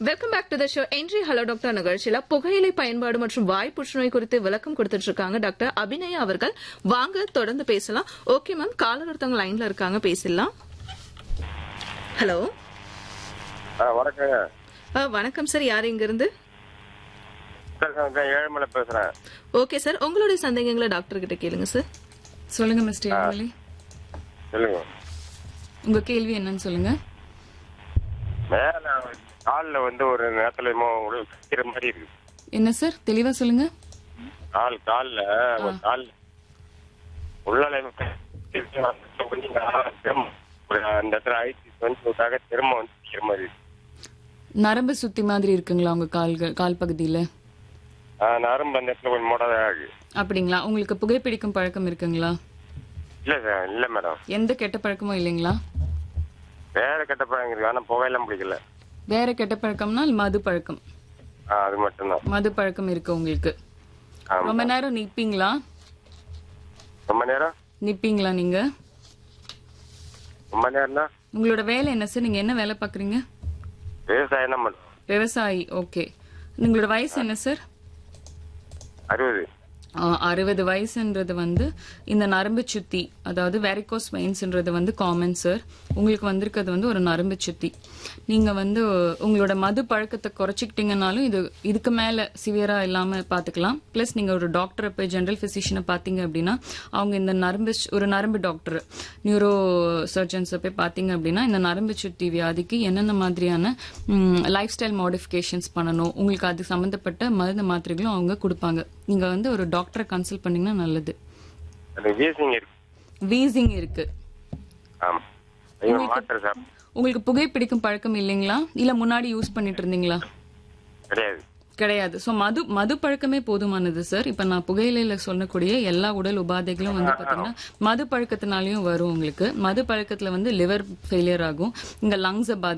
Welcome back to the show இன்றைய hello doctor நிகழ்ச்சியில புகையிலை பயன்பாடு மற்றும் வாய் புற்றுநோய் குறித்து விளக்கம் கொடுத்துட்டு இருக்காங்க டாக்டர் அபிநயா அவர்கள் வாங்க தொடர்ந்து பேசலாம் ஓகே மேம் காலர் ஒருத்தவங்க லைன்ல இருக்காங்க பேசலாம் ஹலோ ஆ வணக்கங்க வணக்கம் சார் யார் இங்க இருந்து சார் நான் ஏழுமலை பேசுறேன் ஓகே சார் உங்களுடைய சந்தேகங்களை டாக்டர் கிட்ட கேளுங்க சார் சொல்லுங்க மிஸ்டர் ஏழுமலை சொல்லுங்க உங்க கேள்வி என்னன்னு சொல்லுங்க மேல கால்ல வந்து ஒரு நேரத்துல என்னமோ உடல் கத்திர மாதிரி இருக்கு என்ன சார் தெளிவா சொல்லுங்க கால் கால்ல ஒரு கால் உள்ளால அந்த இடத்துல அழிச்சு வந்து விட்டாக்க திரும்ப வந்து நிக்கிற மாதிரி இருக்கு நரம்பு சுத்தி மாதிரி இருக்குங்களா உங்க கால்கள் கால் பகுதியில ஆ, நரம்பு அந்த இடத்துல கொஞ்சம் மோடாதான் இருக்கு அப்படிங்களா உங்களுக்கு புகைப்பிடிக்கும் பழக்கம் இருக்குங்களா இல்ல சார் இல்ல மேடம் எந்த கெட்ட பழக்கமும் இல்லைங்களா வேற கெட்ட பழக்கம் இருக்கு ஆனா புகையெல்லாம் பிடிக்கல வேற கெட்ட பழக்கம்னா மது பழக்கம் ஆ, அது மட்டும்தான் மது பழக்கம் இருக்கு உங்களுக்கு ஆமா. ரொம்ப நேரம் நிப்பீங்களா ரொம்ப நேரம் நிப்பீங்களா நீங்க ரொம்ப நேரம்னா உங்களோட வேலை என்ன சார் நீங்க என்ன வேலை பாக்குறீங்க விவசாயம் தான் பண்ணும் விவசாயி ஓகே உங்களோட வயசு என்ன சார் அறுபது ஆ, அறுபது வயசுன்றது வந்து இந்த நரம்பு சுத்தி அதாவது வெரிகோஸ் வெயின்ஸ்ன்றது வந்து காமன் சார் உங்களுக்கு வந்திருக்கிறது வந்து ஒரு நரம்பு சுத்தி நீங்க வந்து உங்களோட மது பழக்கத்தை குறைச்சிக்கிட்டீங்கனாலும் இது இதுக்கு மேல சிவியரா இல்லாம பாத்துக்கலாம் பிளஸ் நீங்க ஒரு டாக்டரை போய் ஜெனரல் பிசிஷியனை பாத்தீங்க அப்படின்னா அவங்க இந்த நரம்பு சு- ஒரு நரம்பு டாக்டர் நியூரோ சர்ஜன்ஸை போய் பாத்தீங்க அப்படின்னா இந்த நரம்பு சுத்தி வியாதிக்கு என்னென்ன மாதிரியான லைஃப் ஸ்டைல் மாடிஃபிகேஷன்ஸ் பண்ணணும் உங்களுக்கு அது சம்பந்தப்பட்ட மருந்து மாத்திரைகளும் அவங்க கொடுப்பாங்க நீங்க வந்து ஒரு டாக்டரை கன்சல்ட் பண்ணீங்கன்னா நல்லது அது வீசிங் இருக்கு வீசிங் இருக்கு ஆமா இவன் மாத்திரை சாப்பிட்டு உங்களுக்கு புகைப்பிடிக்கும் பழக்கம் இல்லைங்களா இல்ல முன்னாடி யூஸ் பண்ணிட்டு இருந்தீங்களா கிடையாது கிடையாது சோ மது மது பழக்கமே போதுமானது சார் இப்ப நான் புகையிலையில சொல்லக்கூடிய எல்லா உடல் உபாதைகளும் வந்து பாத்தீங்கன்னா மது பழக்கத்தினாலயும் வரும் உங்களுக்கு மது பழக்கத்துல வந்து லிவர் ஃபெயிலியர் ஆகும் இங்க லங்ஸை பாதி